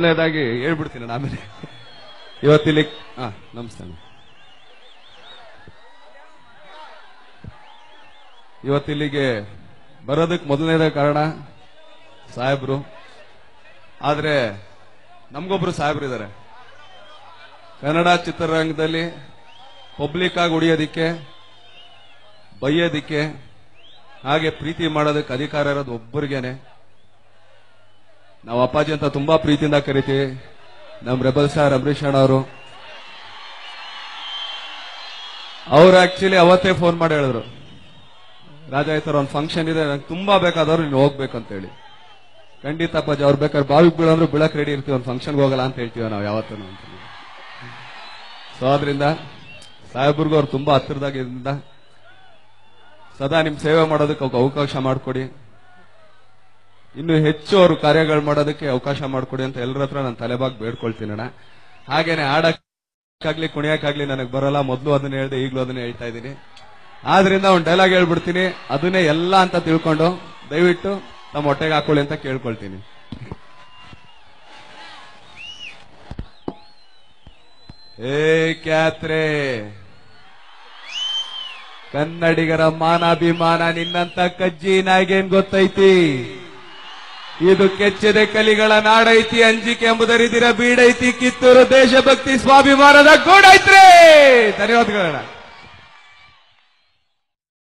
ಮೊದಲನೇದಾಗಿ ಹೇಳ್ಬಿಡ್ತೀನಿ ನಾನು ಆಮೇಲೆ ಇವತ್ತಿಲ್ಲಿ ಹಾ ನಮಸ್ತೆ ಇವತ್ತಿಲ್ಲಿಗೆ ಬರೋದಕ್ಕೆ ಮೊದಲನೇದ ಕಾರಣ ಸಾಹೇಬ್ರು ಆದ್ರೆ ನಮ್ಗೊಬ್ರು ಸಾಹೇಬ್ರು ಇದ್ದಾರೆ ಕನ್ನಡ ಚಿತ್ರರಂಗದಲ್ಲಿ ಪಬ್ಲಿಕ್ ಆಗಿ ಉಳಿಯೋದಿಕ್ಕೆ ಬೈಯೋದಿಕ್ಕೆ ಹಾಗೆ ಪ್ರೀತಿ ಮಾಡೋದಕ್ಕೆ ಅಧಿಕಾರ ಇರೋದು ಒಬ್ಬರಿಗೇನೆ ನಾವು ಅಪ್ಪಾಜಿ ಅಂತ ತುಂಬಾ ಪ್ರೀತಿಯಿಂದ ಕರಿತೀವಿ ನಮ್ ರೆಬಲ್ ಸ್ಟಾರ್ ಅಂಬರೀಷ್ ಅಣ್ಣ ಅವರು ಅವ್ರು ಆಕ್ಚುಲಿ ಅವತ್ತೇ ಫೋನ್ ಮಾಡಿ ಹೇಳಿದ್ರು ರಾಜ ಈ ತರ ಒಂದು ಫಂಕ್ಷನ್ ಇದೆ ನಂಗೆ ತುಂಬಾ ಬೇಕಾದವ್ರು ನೀನು ಹೋಗ್ಬೇಕು ಅಂತ ಹೇಳಿ ಖಂಡಿತ ಅಪ್ಪಾಜಿ ಅವ್ರು ಬೇಕಾದ್ರೆ ಬಾವಿಗೆ ಬೀಳಂದ್ರು ಬೀಳಕ್ ರೆಡಿ ಇರ್ತೀವಿ ಒಂದು ಫಂಕ್ಷನ್ಗೆ ಹೋಗಲ್ಲ ಅಂತ ಹೇಳ್ತೀವಿ ನಾವು ಯಾವತ್ತೂ ಅಂತ ಸೊ ಆದ್ರಿಂದ ಸಾಹೇಬ್ರಿಗೂ ಅವ್ರು ತುಂಬಾ ಹತ್ತಿರದಾಗಿದ್ದರಿಂದ ಸದಾ ನಿಮ್ ಸೇವೆ ಮಾಡೋದಕ್ಕೆ ಅವ್ಕೆ ಅವಕಾಶ ಮಾಡಿಕೊಡಿ ಇನ್ನು ಹೆಚ್ಚು ಅವರು ಕಾರ್ಯಗಳು ಮಾಡೋದಕ್ಕೆ ಅವಕಾಶ ಮಾಡಿಕೊಡಿ ಅಂತ ಎಲ್ಲರ ಹತ್ರ ನಾನು ತಲೆಬಾಗ್ ಬೇಡ್ಕೊಳ್ತೀನಿ ಅಣ್ಣ ಹಾಗೇನೆ ಆಡಕ್ಕಾಗ್ಲಿ ಕುಣಿಯಕ್ಕಾಗ್ಲಿ ನನಗೆ ಬರಲ್ಲ ಮೊದಲು ಅದನ್ನ ಹೇಳ್ದೆ ಈಗಲೂ ಅದನ್ನ ಹೇಳ್ತಾ ಇದ್ದೀನಿ ಆದ್ರಿಂದ ಒಂದು ಡೈಲಾಗ್ ಹೇಳ್ಬಿಡ್ತೀನಿ ಅದನ್ನೇ ಎಲ್ಲ ಅಂತ ತಿಳ್ಕೊಂಡು ದಯವಿಟ್ಟು ನಮ್ಮ ಹೊಟ್ಟೆಗೆ ಹಾಕೊಳ್ಳಿ ಅಂತ ಕೇಳ್ಕೊಳ್ತೀನಿ ಏ ಕ್ಯಾತ್ರೆ ಕನ್ನಡಿಗರ ಮಾನಾಭಿಮಾನ ನಿನ್ನಂತ ಕಜ್ಜಿ ನಾಯಿಗೇನ್ ಗೊತ್ತೈತಿ ಇದು ಕೆಚ್ಚದೆ ಕಲಿಗಳ ನಾಡೈತಿ ಅಂಜಿಕೆ ಎಂಬುದರಿದಿರ ಬೀಡೈತಿ ಕಿತ್ತೂರು ದೇಶಭಕ್ತಿ ಸ್ವಾಭಿಮಾನದ ಗೂಡೈತ್ರಿ ಧನ್ಯವಾದಗಳಣ್ಣ